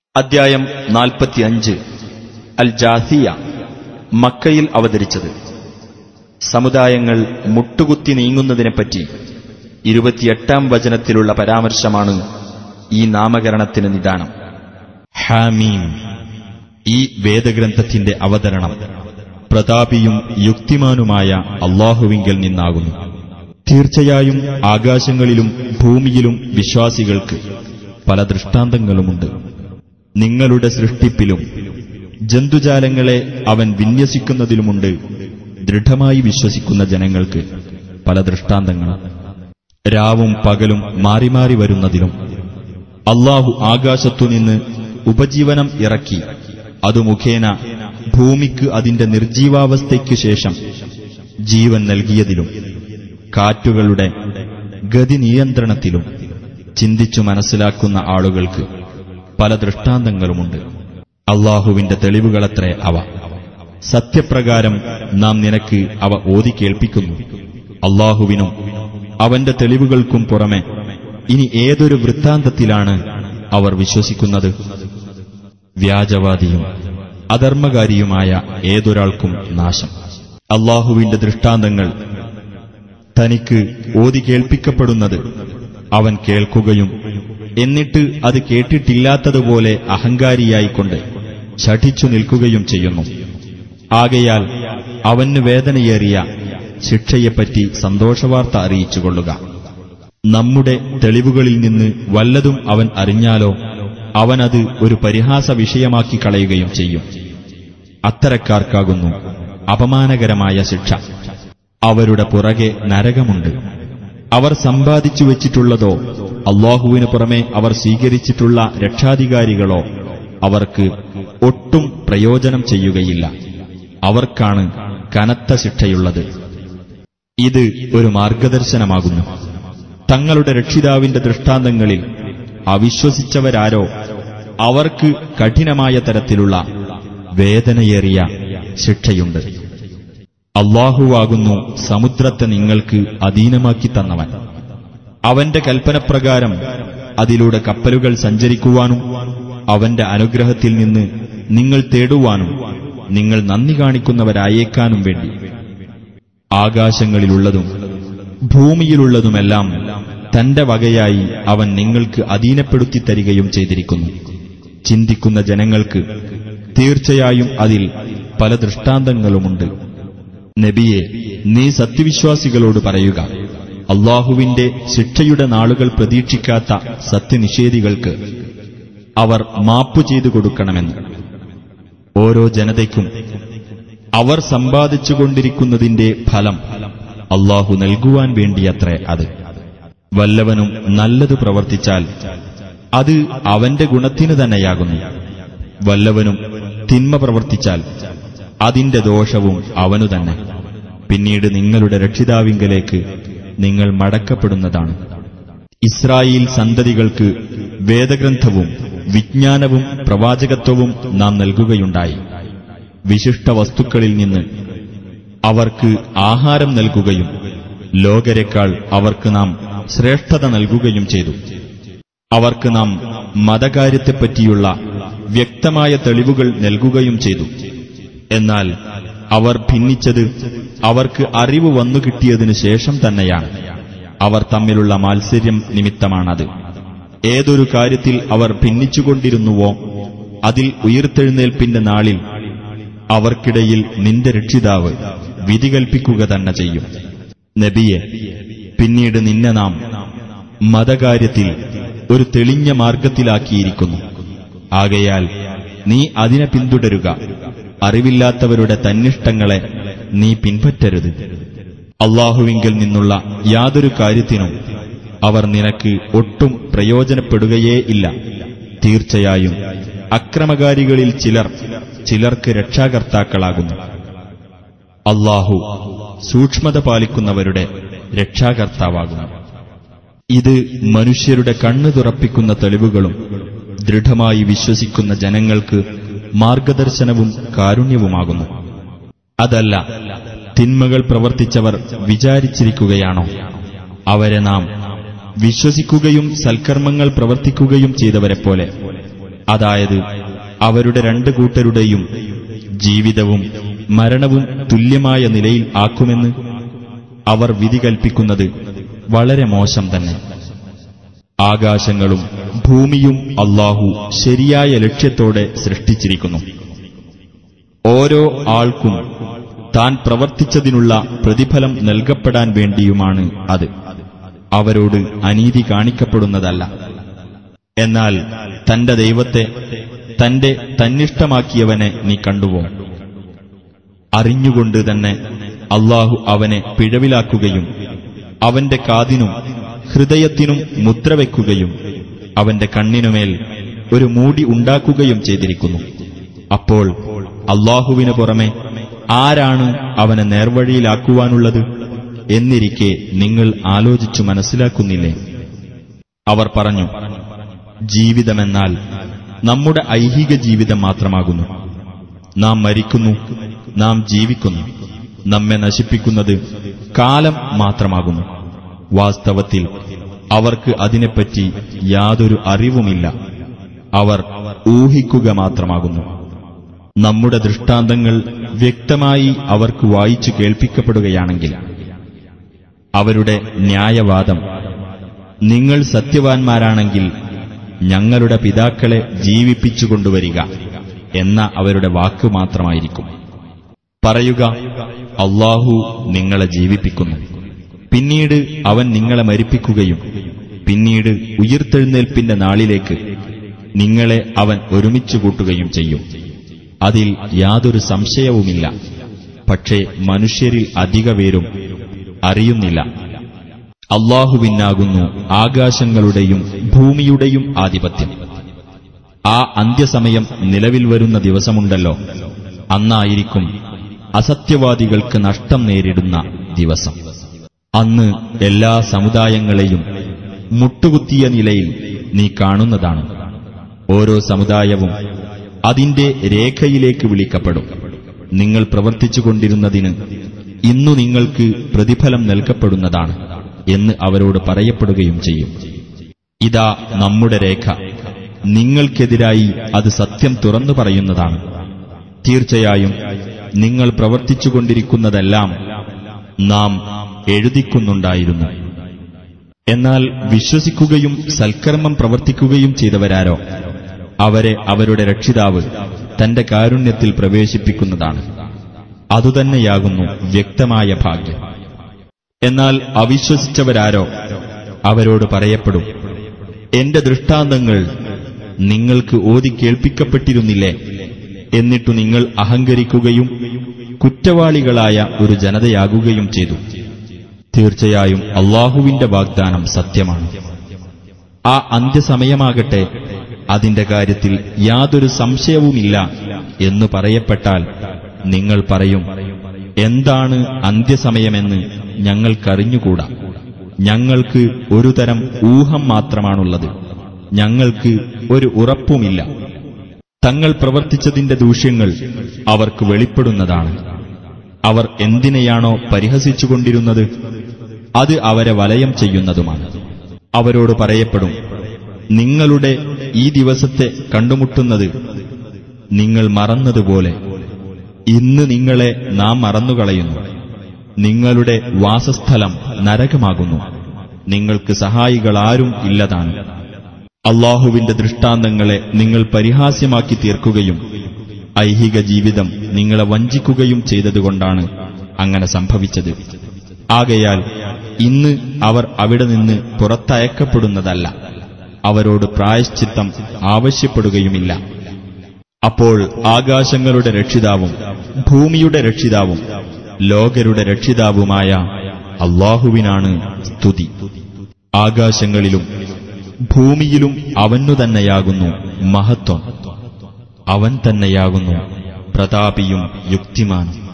അദ്ധ്യായം നാൽപ്പത്തിയഞ്ച് അൽ ജാസിയ മക്കയിൽ അവതരിച്ചത് സമുദായങ്ങൾ മുട്ടുകുത്തി നീങ്ങുന്നതിനെപ്പറ്റി ഇരുപത്തിയെട്ടാം വചനത്തിലുള്ള പരാമർശമാണ് ഈ നാമകരണത്തിന് നിദാനം ഹാമീം ഈ വേദഗ്രന്ഥത്തിന്റെ അവതരണം പ്രതാപിയും യുക്തിമാനുമായ അള്ളാഹുവിങ്കൽ നിന്നാകുന്നു തീർച്ചയായും ആകാശങ്ങളിലും ഭൂമിയിലും വിശ്വാസികൾക്ക് പല ദൃഷ്ടാന്തങ്ങളുമുണ്ട് നിങ്ങളുടെ സൃഷ്ടിപ്പിലും ജന്തുജാലങ്ങളെ അവൻ വിന്യസിക്കുന്നതിലുമുണ്ട് ദൃഢമായി വിശ്വസിക്കുന്ന ജനങ്ങൾക്ക് പല ദൃഷ്ടാന്തങ്ങളും രാവും പകലും മാറി മാറി വരുന്നതിലും അള്ളാഹു ആകാശത്തുനിന്ന് ഉപജീവനം ഇറക്കി അതു മുഖേന ഭൂമിക്ക് അതിന്റെ നിർജീവാവസ്ഥയ്ക്കു ശേഷം ജീവൻ നൽകിയതിലും കാറ്റുകളുടെ ഗതി നിയന്ത്രണത്തിലും ചിന്തിച്ചു മനസ്സിലാക്കുന്ന ആളുകൾക്ക് പല ദൃഷ്ടാന്തങ്ങളുമുണ്ട് അള്ളാഹുവിന്റെ തെളിവുകളത്രേ അവ സത്യപ്രകാരം നാം നിനക്ക് അവ ഓതി കേൾപ്പിക്കുന്നു അള്ളാഹുവിനും അവന്റെ തെളിവുകൾക്കും പുറമെ ഇനി ഏതൊരു വൃത്താന്തത്തിലാണ് അവർ വിശ്വസിക്കുന്നത് വ്യാജവാദിയും അധർമ്മകാരിയുമായ ഏതൊരാൾക്കും നാശം അള്ളാഹുവിന്റെ ദൃഷ്ടാന്തങ്ങൾ തനിക്ക് ഓതി കേൾപ്പിക്കപ്പെടുന്നത് അവൻ കേൾക്കുകയും എന്നിട്ട് അത് കേട്ടിട്ടില്ലാത്തതുപോലെ അഹങ്കാരിയായിക്കൊണ്ട് ശഠിച്ചു നിൽക്കുകയും ചെയ്യുന്നു ആകയാൽ അവന് വേദനയേറിയ ശിക്ഷയെപ്പറ്റി സന്തോഷവാർത്ത അറിയിച്ചുകൊള്ളുക നമ്മുടെ തെളിവുകളിൽ നിന്ന് വല്ലതും അവൻ അറിഞ്ഞാലോ അവനത് ഒരു പരിഹാസ വിഷയമാക്കി കളയുകയും ചെയ്യും അത്തരക്കാർക്കാകുന്നു അപമാനകരമായ ശിക്ഷ അവരുടെ പുറകെ നരകമുണ്ട് അവർ സമ്പാദിച്ചു വച്ചിട്ടുള്ളതോ അള്ളാഹുവിനു പുറമെ അവർ സ്വീകരിച്ചിട്ടുള്ള രക്ഷാധികാരികളോ അവർക്ക് ഒട്ടും പ്രയോജനം ചെയ്യുകയില്ല അവർക്കാണ് കനത്ത ശിക്ഷയുള്ളത് ഇത് ഒരു മാർഗദർശനമാകുന്നു തങ്ങളുടെ രക്ഷിതാവിന്റെ ദൃഷ്ടാന്തങ്ങളിൽ അവിശ്വസിച്ചവരാരോ അവർക്ക് കഠിനമായ തരത്തിലുള്ള വേദനയേറിയ ശിക്ഷയുണ്ട് അള്ളാഹുവാകുന്നു സമുദ്രത്തെ നിങ്ങൾക്ക് അധീനമാക്കി തന്നവൻ അവന്റെ കൽപ്പനപ്രകാരം അതിലൂടെ കപ്പലുകൾ സഞ്ചരിക്കുവാനും അവന്റെ അനുഗ്രഹത്തിൽ നിന്ന് നിങ്ങൾ തേടുവാനും നിങ്ങൾ നന്ദി കാണിക്കുന്നവരായേക്കാനും വേണ്ടി ആകാശങ്ങളിലുള്ളതും ഭൂമിയിലുള്ളതുമെല്ലാം തന്റെ വകയായി അവൻ നിങ്ങൾക്ക് അധീനപ്പെടുത്തി തരികയും ചെയ്തിരിക്കുന്നു ചിന്തിക്കുന്ന ജനങ്ങൾക്ക് തീർച്ചയായും അതിൽ പല ദൃഷ്ടാന്തങ്ങളുമുണ്ട് നബിയെ നീ സത്യവിശ്വാസികളോട് പറയുക അള്ളാഹുവിന്റെ ശിക്ഷയുടെ നാളുകൾ പ്രതീക്ഷിക്കാത്ത സത്യനിഷേധികൾക്ക് അവർ മാപ്പു ചെയ്തു കൊടുക്കണമെന്ന് ഓരോ ജനതയ്ക്കും അവർ സമ്പാദിച്ചുകൊണ്ടിരിക്കുന്നതിന്റെ ഫലം അള്ളാഹു നൽകുവാൻ വേണ്ടിയത്രേ അത് വല്ലവനും നല്ലത് പ്രവർത്തിച്ചാൽ അത് അവന്റെ ഗുണത്തിനു തന്നെയാകുന്നു വല്ലവനും തിന്മ പ്രവർത്തിച്ചാൽ അതിന്റെ ദോഷവും അവനു തന്നെ പിന്നീട് നിങ്ങളുടെ രക്ഷിതാവിങ്കലേക്ക് നിങ്ങൾ മടക്കപ്പെടുന്നതാണ് ഇസ്രായേൽ സന്തതികൾക്ക് വേദഗ്രന്ഥവും വിജ്ഞാനവും പ്രവാചകത്വവും നാം നൽകുകയുണ്ടായി വിശിഷ്ട വസ്തുക്കളിൽ നിന്ന് അവർക്ക് ആഹാരം നൽകുകയും ലോകരെക്കാൾ അവർക്ക് നാം ശ്രേഷ്ഠത നൽകുകയും ചെയ്തു അവർക്ക് നാം മതകാര്യത്തെപ്പറ്റിയുള്ള വ്യക്തമായ തെളിവുകൾ നൽകുകയും ചെയ്തു എന്നാൽ അവർ ഭിന്നിച്ചത് അവർക്ക് അറിവ് വന്നു കിട്ടിയതിനു ശേഷം തന്നെയാണ് അവർ തമ്മിലുള്ള മാത്സര്യം നിമിത്തമാണത് ഏതൊരു കാര്യത്തിൽ അവർ ഭിന്നിച്ചുകൊണ്ടിരുന്നുവോ അതിൽ ഉയർത്തെഴുന്നേൽപ്പിന്റെ നാളിൽ അവർക്കിടയിൽ നിന്റെ രക്ഷിതാവ് വിധി കൽപ്പിക്കുക തന്നെ ചെയ്യും നബിയെ പിന്നീട് നിന്നെ നാം മതകാര്യത്തിൽ ഒരു തെളിഞ്ഞ മാർഗത്തിലാക്കിയിരിക്കുന്നു ആകയാൽ നീ അതിനെ പിന്തുടരുക അറിവില്ലാത്തവരുടെ തന്നിഷ്ടങ്ങളെ നീ പിൻപറ്റരുത് അള്ളാഹുവിങ്കിൽ നിന്നുള്ള യാതൊരു കാര്യത്തിനും അവർ നിനക്ക് ഒട്ടും പ്രയോജനപ്പെടുകയേ ഇല്ല തീർച്ചയായും അക്രമകാരികളിൽ ചിലർ ചിലർക്ക് രക്ഷാകർത്താക്കളാകുന്നു അള്ളാഹു സൂക്ഷ്മത പാലിക്കുന്നവരുടെ രക്ഷാകർത്താവാകുന്നു ഇത് മനുഷ്യരുടെ കണ്ണു തുറപ്പിക്കുന്ന തെളിവുകളും ദൃഢമായി വിശ്വസിക്കുന്ന ജനങ്ങൾക്ക് മാർഗദർശനവും കാരുണ്യവുമാകുന്നു അതല്ല തിന്മകൾ പ്രവർത്തിച്ചവർ വിചാരിച്ചിരിക്കുകയാണോ അവരെ നാം വിശ്വസിക്കുകയും സൽക്കർമ്മങ്ങൾ പ്രവർത്തിക്കുകയും ചെയ്തവരെപ്പോലെ അതായത് അവരുടെ രണ്ടു കൂട്ടരുടെയും ജീവിതവും മരണവും തുല്യമായ നിലയിൽ ആക്കുമെന്ന് അവർ വിധി കൽപ്പിക്കുന്നത് വളരെ മോശം തന്നെ ആകാശങ്ങളും ഭൂമിയും അള്ളാഹു ശരിയായ ലക്ഷ്യത്തോടെ സൃഷ്ടിച്ചിരിക്കുന്നു ഓരോ ആൾക്കും താൻ പ്രവർത്തിച്ചതിനുള്ള പ്രതിഫലം നൽകപ്പെടാൻ വേണ്ടിയുമാണ് അത് അവരോട് അനീതി കാണിക്കപ്പെടുന്നതല്ല എന്നാൽ തന്റെ ദൈവത്തെ തന്റെ തന്നിഷ്ടമാക്കിയവനെ നീ കണ്ടുവോ അറിഞ്ഞുകൊണ്ട് തന്നെ അള്ളാഹു അവനെ പിഴവിലാക്കുകയും അവന്റെ കാതിനും ഹൃദയത്തിനും മുദ്രവെക്കുകയും അവന്റെ കണ്ണിനുമേൽ ഒരു മൂടി ഉണ്ടാക്കുകയും ചെയ്തിരിക്കുന്നു അപ്പോൾ അള്ളാഹുവിന് പുറമെ ആരാണ് അവനെ നേർവഴിയിലാക്കുവാനുള്ളത് എന്നിരിക്കെ നിങ്ങൾ ആലോചിച്ചു മനസ്സിലാക്കുന്നില്ലേ അവർ പറഞ്ഞു ജീവിതമെന്നാൽ നമ്മുടെ ഐഹിക ജീവിതം മാത്രമാകുന്നു നാം മരിക്കുന്നു നാം ജീവിക്കുന്നു നമ്മെ നശിപ്പിക്കുന്നത് കാലം മാത്രമാകുന്നു വാസ്തവത്തിൽ അവർക്ക് അതിനെപ്പറ്റി യാതൊരു അറിവുമില്ല അവർ ഊഹിക്കുക മാത്രമാകുന്നു നമ്മുടെ ദൃഷ്ടാന്തങ്ങൾ വ്യക്തമായി അവർക്ക് വായിച്ചു കേൾപ്പിക്കപ്പെടുകയാണെങ്കിൽ അവരുടെ ന്യായവാദം നിങ്ങൾ സത്യവാൻമാരാണെങ്കിൽ ഞങ്ങളുടെ പിതാക്കളെ ജീവിപ്പിച്ചുകൊണ്ടുവരിക എന്ന അവരുടെ വാക്ക് മാത്രമായിരിക്കും പറയുക അള്ളാഹു നിങ്ങളെ ജീവിപ്പിക്കുന്നു പിന്നീട് അവൻ നിങ്ങളെ മരിപ്പിക്കുകയും പിന്നീട് ഉയിർത്തെഴുന്നേൽപ്പിന്റെ നാളിലേക്ക് നിങ്ങളെ അവൻ ഒരുമിച്ചു കൂട്ടുകയും ചെയ്യും അതിൽ യാതൊരു സംശയവുമില്ല പക്ഷേ മനുഷ്യരിൽ അധിക പേരും അറിയുന്നില്ല അള്ളാഹുവിനാകുന്നു ആകാശങ്ങളുടെയും ഭൂമിയുടെയും ആധിപത്യം ആ അന്ത്യസമയം നിലവിൽ വരുന്ന ദിവസമുണ്ടല്ലോ അന്നായിരിക്കും അസത്യവാദികൾക്ക് നഷ്ടം നേരിടുന്ന ദിവസം അന്ന് എല്ലാ സമുദായങ്ങളെയും മുട്ടുകുത്തിയ നിലയിൽ നീ കാണുന്നതാണ് ഓരോ സമുദായവും അതിന്റെ രേഖയിലേക്ക് വിളിക്കപ്പെടും നിങ്ങൾ പ്രവർത്തിച്ചുകൊണ്ടിരുന്നതിന് ഇന്നു നിങ്ങൾക്ക് പ്രതിഫലം നൽകപ്പെടുന്നതാണ് എന്ന് അവരോട് പറയപ്പെടുകയും ചെയ്യും ഇതാ നമ്മുടെ രേഖ നിങ്ങൾക്കെതിരായി അത് സത്യം തുറന്നു പറയുന്നതാണ് തീർച്ചയായും നിങ്ങൾ പ്രവർത്തിച്ചുകൊണ്ടിരിക്കുന്നതെല്ലാം നാം എഴുതിക്കുന്നുണ്ടായിരുന്നു എന്നാൽ വിശ്വസിക്കുകയും സൽക്കർമ്മം പ്രവർത്തിക്കുകയും ചെയ്തവരാരോ അവരെ അവരുടെ രക്ഷിതാവ് തന്റെ കാരുണ്യത്തിൽ പ്രവേശിപ്പിക്കുന്നതാണ് അതുതന്നെയാകുന്നു വ്യക്തമായ ഭാഗ്യം എന്നാൽ അവിശ്വസിച്ചവരാരോ അവരോട് പറയപ്പെടും എന്റെ ദൃഷ്ടാന്തങ്ങൾ നിങ്ങൾക്ക് ഓതി കേൾപ്പിക്കപ്പെട്ടിരുന്നില്ലേ എന്നിട്ടു നിങ്ങൾ അഹങ്കരിക്കുകയും കുറ്റവാളികളായ ഒരു ജനതയാകുകയും ചെയ്തു തീർച്ചയായും അള്ളാഹുവിന്റെ വാഗ്ദാനം സത്യമാണ് ആ അന്ത്യസമയമാകട്ടെ അതിന്റെ കാര്യത്തിൽ യാതൊരു സംശയവുമില്ല എന്നു പറയപ്പെട്ടാൽ നിങ്ങൾ പറയും എന്താണ് അന്ത്യസമയമെന്ന് ഞങ്ങൾക്കറിഞ്ഞുകൂടാ ഞങ്ങൾക്ക് ഒരു തരം ഊഹം മാത്രമാണുള്ളത് ഞങ്ങൾക്ക് ഒരു ഉറപ്പുമില്ല തങ്ങൾ പ്രവർത്തിച്ചതിന്റെ ദൂഷ്യങ്ങൾ അവർക്ക് വെളിപ്പെടുന്നതാണ് അവർ എന്തിനെയാണോ പരിഹസിച്ചുകൊണ്ടിരുന്നത് അത് അവരെ വലയം ചെയ്യുന്നതുമാണ് അവരോട് പറയപ്പെടും നിങ്ങളുടെ ഈ ദിവസത്തെ കണ്ടുമുട്ടുന്നത് നിങ്ങൾ മറന്നതുപോലെ ഇന്ന് നിങ്ങളെ നാം മറന്നുകളയുന്നു നിങ്ങളുടെ വാസസ്ഥലം നരകമാകുന്നു നിങ്ങൾക്ക് സഹായികളാരും ഇല്ലതാണ് അള്ളാഹുവിന്റെ ദൃഷ്ടാന്തങ്ങളെ നിങ്ങൾ പരിഹാസ്യമാക്കി തീർക്കുകയും ഐഹിക ജീവിതം നിങ്ങളെ വഞ്ചിക്കുകയും ചെയ്തതുകൊണ്ടാണ് അങ്ങനെ സംഭവിച്ചത് ആകയാൽ ഇന്ന് അവർ അവിടെ നിന്ന് പുറത്തയക്കപ്പെടുന്നതല്ല അവരോട് പ്രായശ്ചിത്തം ആവശ്യപ്പെടുകയുമില്ല അപ്പോൾ ആകാശങ്ങളുടെ രക്ഷിതാവും ഭൂമിയുടെ രക്ഷിതാവും ലോകരുടെ രക്ഷിതാവുമായ അള്ളാഹുവിനാണ് സ്തുതി ആകാശങ്ങളിലും ഭൂമിയിലും അവനു തന്നെയാകുന്നു മഹത്വം അവൻ തന്നെയാകുന്നു പ്രതാപിയും യുക്തിമാനും